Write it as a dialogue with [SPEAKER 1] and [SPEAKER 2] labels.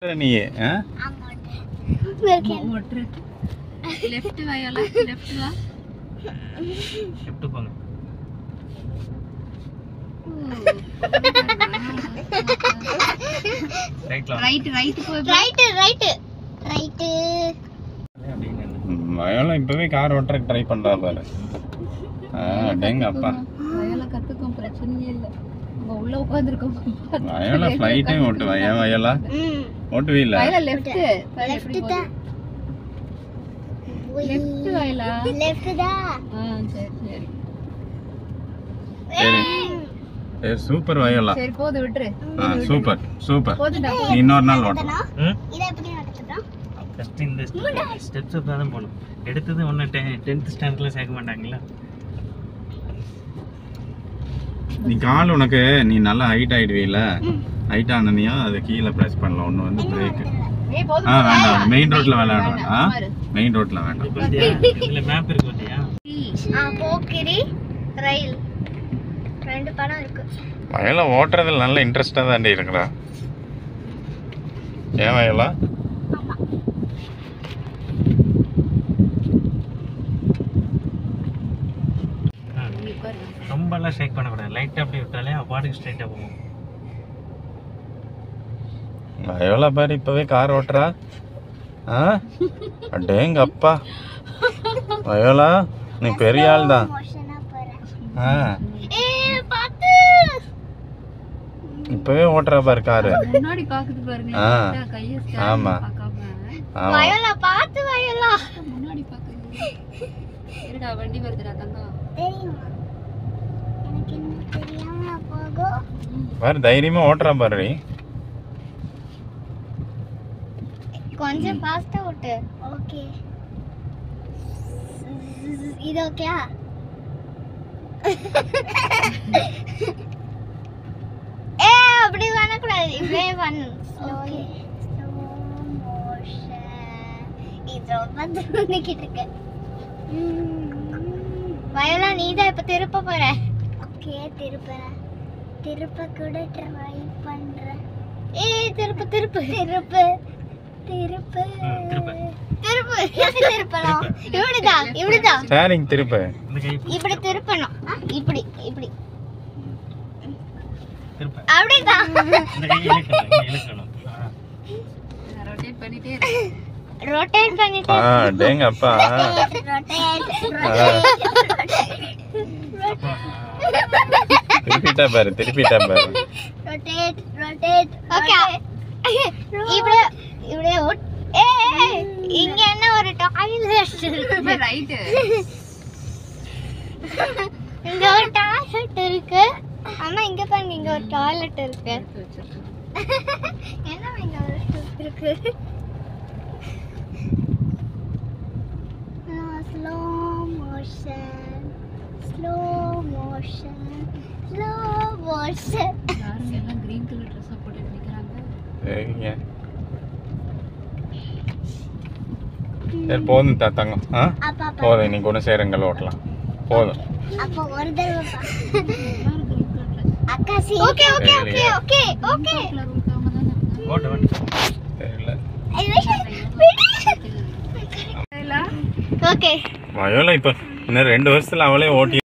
[SPEAKER 1] நீ ஆ?
[SPEAKER 2] ஓட்டுரு லெஃப்ட் வாயால லெஃப்ட் வா
[SPEAKER 3] லெஃப்ட் போங்க ரைட்ல
[SPEAKER 2] ரைட் ரைட் போய்
[SPEAKER 4] ரைட்டு ரைட்டு ரைட்டு
[SPEAKER 3] அப்படின்னு
[SPEAKER 1] ம், வயோலா இப்பவே கார் ஓட்டுறதுக்கு ட்ரை பண்றா பாரு ஆ டேங்க அப்பா
[SPEAKER 2] வயல கத்துக்கும் பிரச்சனையே இல்ல நம்ம உள்ள உட்கார்ந்துருக்கோம்
[SPEAKER 1] வயோலா ஃப்ளைட்டே ஓட்டுவா ஏன் வயோலா
[SPEAKER 4] ம்
[SPEAKER 1] ஓட்டுவே இல்ல
[SPEAKER 2] வயல லெஃப்ட்
[SPEAKER 4] லெஃப்ட் தான்
[SPEAKER 2] லெஃப்ட் வயலா
[SPEAKER 4] லெஃப்ட் தான்
[SPEAKER 2] ஆ சரி சரி
[SPEAKER 1] சரி ஏ சூப்பர் வயோலா
[SPEAKER 2] சரி போது விட்டுரு
[SPEAKER 1] ஆ சூப்பர் சூப்பர்
[SPEAKER 2] போதுடா
[SPEAKER 1] நீ இன்னொரு நாள் ஓட்டலாம்
[SPEAKER 3] ம்
[SPEAKER 4] இதை எப்படி நடத்துறோம்
[SPEAKER 3] ஃபர்ஸ்ட் இந்த ஸ்டெப்ஸ் தான் போகணும் எடுத்தது ஒன்று டென்த் ஸ்டாண்டர்ட்ல சேர்க்க மாட்டாங்களா
[SPEAKER 1] நீ கால் உனக்கு நீ நல்லா ஹைட் ஆயிடுவீல ஹைட் ஆனதையும் அது கீழே ப்ரெஸ் பண்ணலாம் ஒன்று வந்து பிரேக்
[SPEAKER 2] ஏய் போதும்
[SPEAKER 1] ஆ வேண்டாம் மெயின் ரோட்ல விளையாடணும் ஆ
[SPEAKER 2] பாரு.
[SPEAKER 1] மெயின் ரோட்ல வேண்டாம்
[SPEAKER 3] இது பார்த்தியா இதுல மேப் இருக்கு பார்த்தியா
[SPEAKER 4] ஆ போக்கிரி ரயில் ரெண்டு படம் இருக்கு
[SPEAKER 1] வயலா ஓட்டுறதுல நல்ல இன்ட்ரெஸ்டாக தாண்டி இருக்கிறா ஏன் வயலா
[SPEAKER 3] ஆ. ரொம்பலாம் ஷேக் பண்ணக்கூடாது லைட்டாக அப்படி விட்டாலே பாட்டுக்கு ஸ்ட்ரைட்டாக போகும்
[SPEAKER 1] வயலா பாரு இப்பவே கார் ஓட்டுறா ஆ அடேங்க அப்பா வயோலா நீ பெரிய ஆள் தான்
[SPEAKER 4] மோஷனா போறேன்
[SPEAKER 1] ஆ
[SPEAKER 4] ஏ பாத்து
[SPEAKER 1] இப்பவே ஓட்டுறா பாரு காரு
[SPEAKER 2] முன்னாடி பாக்குது பாருங்க
[SPEAKER 1] ஆ.
[SPEAKER 2] கரெக்டா கைய stand
[SPEAKER 1] ஆமா.
[SPEAKER 2] பார்க்காம
[SPEAKER 1] ஆமா
[SPEAKER 4] வயலா பாத்து வயலா
[SPEAKER 2] முன்னாடி பாக்குது இருடா வண்டி வருதுடா தங்கம்
[SPEAKER 4] தெரியுமா எனக்கு என்ன தெரியாம போகும்
[SPEAKER 1] பாரு தைரியமா ஓட்டுறா பாரு
[SPEAKER 4] கொஞ்சம் ஃபாஸ்டா ஓட்டு ஓகே இது ஓகே ஏ அப்படி பண்ணக்கூடாது இப்படியே பண்ணு ஓகே ஸ்லோ மோஷன் இது ரொம்ப தூண்டிக்கிட்டு இருக்கு வயலா நீ தான் இப்ப திருப்ப போற ஓகே திருப்புறேன் திருப்ப கூட ட்ரை பண்றேன் ஏய் திருப்பு திருப்பு திருப்பு திருப்பு
[SPEAKER 3] ம், திருப்பு.
[SPEAKER 4] திருப்பு எப்படி திருப்பலாம் இப்படிதான் இப்படிதான்
[SPEAKER 1] ஸ்டேரிங் திருப்பு
[SPEAKER 3] இந்த கை
[SPEAKER 4] இப்படி திருப்பணும் இப்படி இப்படி
[SPEAKER 3] திருப்ப
[SPEAKER 4] அப்படிதான்
[SPEAKER 3] இந்த கை இழுக்கணும் இங்க இழுக்கணும் ஆ.
[SPEAKER 2] ரொட்டேட் பண்ணிட்டே இரு
[SPEAKER 4] ரொட்டேட் பண்ணிட்டு
[SPEAKER 1] ஆ டேங்க அப்பா
[SPEAKER 4] ரொட்டேட்
[SPEAKER 3] அப்போ
[SPEAKER 1] திருப்பிட்டா பாரு திருப்பிட்டா பாரு
[SPEAKER 4] ரொட்டேட் ரொட்டேட் ஓகே இப்படி இப்படி ஒட்- ஏய், ஏய், இங்க என்ன ஒரு டாய்லெட் இருக்கு
[SPEAKER 2] ரைட்டு
[SPEAKER 4] இங்க ஒரு டாய்லெட் இருக்கு அம்மா இங்க பாருங்க இங்க ஒரு டாய்லெட் இருக்கு என்ன இங்க ஒரு இருக்கு slow motion slow motion slow motion
[SPEAKER 2] யாருங்க எல்லாம் கிரீன் கலர் ட்ரெஸ் போட்டுட்டு நிக்கிறாங்க
[SPEAKER 1] சரிங்க சரி போதும் தா தங்கம் ஆ
[SPEAKER 4] அப்பா அப்பா
[SPEAKER 1] போதும் இன்னைக்கு ஒன்று சேருங்கள் ஓட்டலாம் போதும்
[SPEAKER 4] அப்போ ஒரு தடவை பா.
[SPEAKER 2] எல்லாரும் கிரீன் கலர் ட்ரெஸ்
[SPEAKER 4] அக்கா சி okay okay okay okay okay
[SPEAKER 2] colour இருக்காம தானே இருந்தாங்க.
[SPEAKER 3] ஓட்டு ஓட்டு
[SPEAKER 1] தெரியல
[SPEAKER 4] ஓகே
[SPEAKER 1] வயோலா இப்போ இன்னும் ரெண்டு வருஷத்துல அவளே ஓட்டி